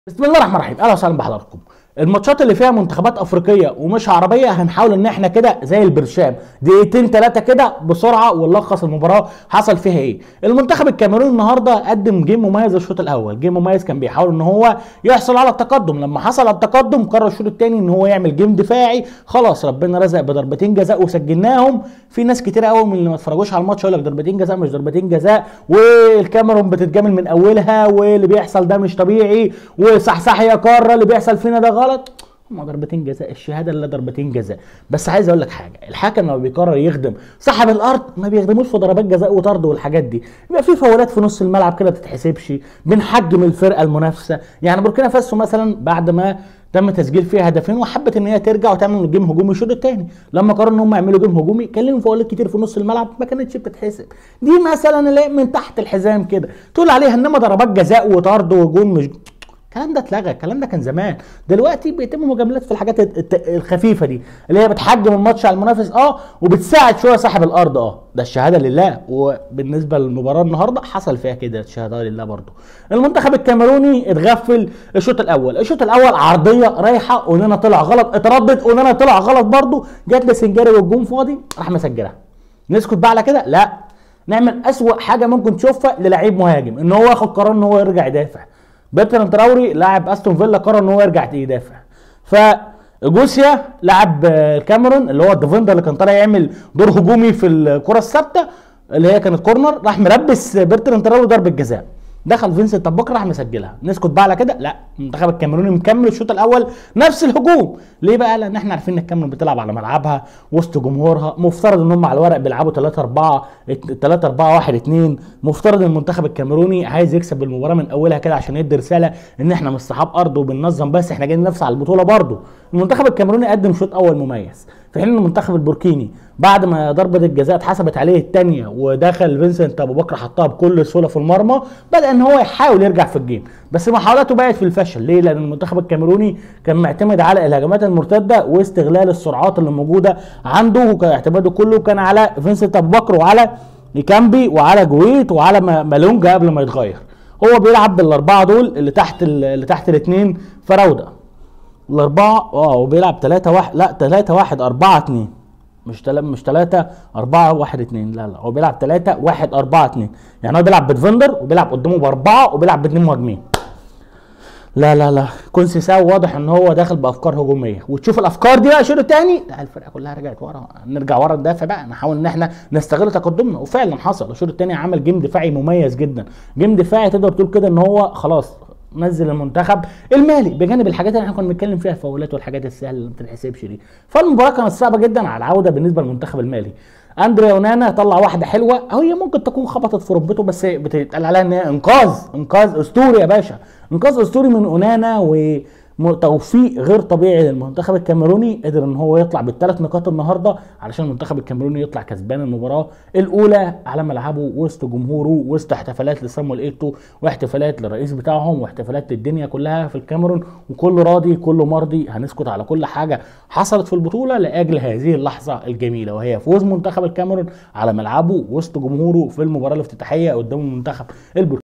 بسم الله الرحمن الرحيم اهلا وسهلا بحضراتكم الماتشات اللي فيها منتخبات افريقيه ومش عربيه هنحاول ان احنا كده زي البرشام دقيقتين ثلاثه كده بسرعه ونلخص المباراه حصل فيها ايه المنتخب الكاميروني النهارده قدم جيم مميز الشوط الاول جيم مميز كان بيحاول ان هو يحصل على التقدم لما حصل على التقدم قرر الشوط الثاني ان هو يعمل جيم دفاعي خلاص ربنا رزق بضربتين جزاء وسجلناهم في ناس كتير قوي من اللي ما اتفرجوش على الماتش يقول لك ضربتين جزاء مش ضربتين جزاء والكاميرون بتتجامل من اولها واللي بيحصل ده مش طبيعي وصحصح يا قاره اللي بيحصل فينا ده غلط هما ضربتين جزاء الشهاده اللي ضربتين جزاء بس عايز اقول لك حاجه الحكم لما بيقرر يخدم صاحب الارض ما بيخدموش في ضربات جزاء وطرد والحاجات دي يبقى في فاولات في نص الملعب كده ما تتحسبش بنحجم الفرقه المنافسه يعني بوركينا فاسو مثلا بعد ما تم تسجيل فيها هدفين وحبت ان هي ترجع وتعمل جيم هجومي الشوط الثاني لما قرروا ان هم يعملوا جيم هجومي كان لهم فاولات كتير في نص الملعب ما كانتش بتتحسب دي مثلا اللي من تحت الحزام كده تقول عليها انما ضربات جزاء وطرد وجون مش الكلام ده اتلغى الكلام ده كان زمان دلوقتي بيتم مجاملات في الحاجات الت- الخفيفه دي اللي هي بتحجم الماتش على المنافس اه وبتساعد شويه صاحب الارض اه ده الشهاده لله وبالنسبه للمباراه النهارده حصل فيها كده الشهاده لله برضه المنتخب الكاميروني اتغفل الشوط الاول الشوط الاول عرضيه رايحه اونانا طلع غلط اتردد اونانا طلع غلط برضه جت لسنجاري والجون فاضي راح مسجلها نسكت بقى على كده لا نعمل اسوأ حاجه ممكن تشوفها للعيب مهاجم ان هو ياخد قرار ان هو يرجع يدافع برتراند تراوري لاعب استون فيلا قرر ان هو يرجع يدافع ف جوسيا لاعب آه، الكاميرون اللي هو الديفندر اللي كان طالع يعمل دور هجومي في الكره الثابته اللي هي كانت كورنر راح مربس برتراند تراوري ضربه جزاء دخل فينسنت بكره راح مسجلها نسكت بقى على كده لا المنتخب الكاميروني مكمل الشوط الاول نفس الهجوم ليه بقى لان احنا عارفين ان الكاميرون بتلعب على ملعبها وسط جمهورها مفترض ان هم على الورق بيلعبوا 3 4 3 4 1 2 مفترض ان المنتخب الكاميروني عايز يكسب المباراه من اولها كده عشان يدي رساله ان احنا مش صحاب ارض وبننظم بس احنا جايين ننافس على البطوله برضه المنتخب الكاميروني قدم شوط اول مميز في حين ان المنتخب البوركيني بعد ما ضربه الجزاء اتحسبت عليه الثانيه ودخل فينسنت ابو بكر حطها بكل سهوله في المرمى بدا ان هو يحاول يرجع في الجيم بس محاولاته بقت في الفشل ليه لان المنتخب الكاميروني كان معتمد على الهجمات المرتده واستغلال السرعات اللي موجوده عنده وكان اعتماده كله كان على فينسنت ابو بكر وعلى نيكامبي وعلى جويت وعلى ما- مالونجا قبل ما يتغير هو بيلعب بالاربعه دول اللي تحت ال- اللي تحت الاثنين فراوده الاربعه اه هو بيلعب 3 1 لا 3 1 4 2 مش تلا مش 3 4 1 2 لا لا هو بيلعب 3 1 4 2 يعني هو بيلعب بدفندر وبيلعب قدامه باربعه وبيلعب باثنين مهاجمين لا لا لا كونسيساو واضح ان هو داخل بافكار هجوميه وتشوف الافكار دي بقى الشوط الثاني لا الفرقه كلها رجعت ورا نرجع ورا ندافع بقى نحاول ان احنا نستغل تقدمنا وفعلا حصل الشوط الثاني عمل جيم دفاعي مميز جدا جيم دفاعي تقدر تقول كده ان هو خلاص نزل المنتخب المالي بجانب الحاجات اللي احنا كنا بنتكلم فيها الفاولات والحاجات السهله اللي ما بتتحسبش دي فالمباراه كانت صعبه جدا على العوده بالنسبه للمنتخب المالي اندريا اونانا طلع واحده حلوه هي ممكن تكون خبطت في ركبته بس بتتقال عليها ان هي انقاذ انقاذ اسطوري يا باشا انقاذ اسطوري من اونانا وتوفيق غير طبيعي للمنتخب الكاميروني قدر ان هو يطلع بالثلاث نقاط النهارده علشان المنتخب الكاميروني يطلع كسبان المباراه الاولى على ملعبه وسط جمهوره وسط احتفالات لسامويل ايتو واحتفالات للرئيس بتاعهم واحتفالات للدنيا كلها في الكاميرون وكل راضي كل مرضي هنسكت على كل حاجه حصلت في البطوله لاجل هذه اللحظه الجميله وهي فوز منتخب الكاميرون على ملعبه وسط جمهوره في المباراه الافتتاحيه قدام المنتخب البرتغالي